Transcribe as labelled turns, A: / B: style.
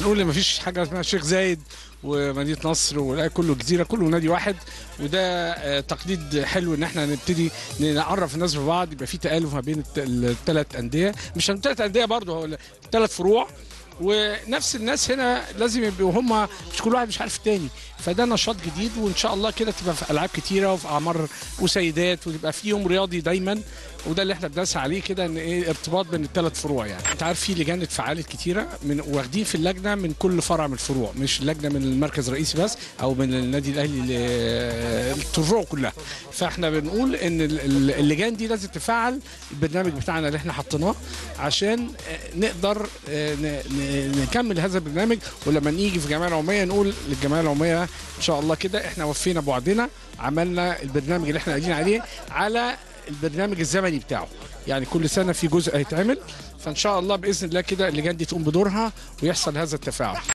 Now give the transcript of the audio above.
A: نقول ان مفيش حاجه اسمها شيخ زايد ومدينه نصر ولا كله جزيره كله نادي واحد وده آه، تقليد حلو ان احنا نبتدي نعرف الناس ببعض يبقى في تالف ما بين الثلاث انديه مش الثلاث انديه برضه هو الثلاث فروع ونفس الناس هنا لازم يبقوا هم مش كل واحد مش عارف التاني فده نشاط جديد وان شاء الله كده تبقى في العاب كتيره وفي اعمار وسيدات ويبقى في يوم رياضي دايما وده اللي احنا بنسعى عليه كده ان ايه ارتباط بين الثلاث فروع يعني انت عارف في لجان اتفعالت كتيره من واخدين في اللجنه من كل فرع من الفروع مش اللجنه من المركز الرئيسي بس او من النادي الاهلي ل- الفروع كلها فاحنا بنقول ان ال- ال- اللجان دي لازم تفعل البرنامج بتاعنا اللي احنا حطيناه عشان آه، نقدر آه، ن- ن- نكمل هذا البرنامج ولما نيجي في الجمعيه العموميه نقول للجمعيه العموميه ان شاء الله كده احنا وفينا بوعدنا عملنا البرنامج اللي احنا قايلين عليه على البرنامج الزمني بتاعه يعني كل سنه في جزء هيتعمل فان شاء الله باذن الله كده اللجان دي تقوم بدورها ويحصل هذا التفاعل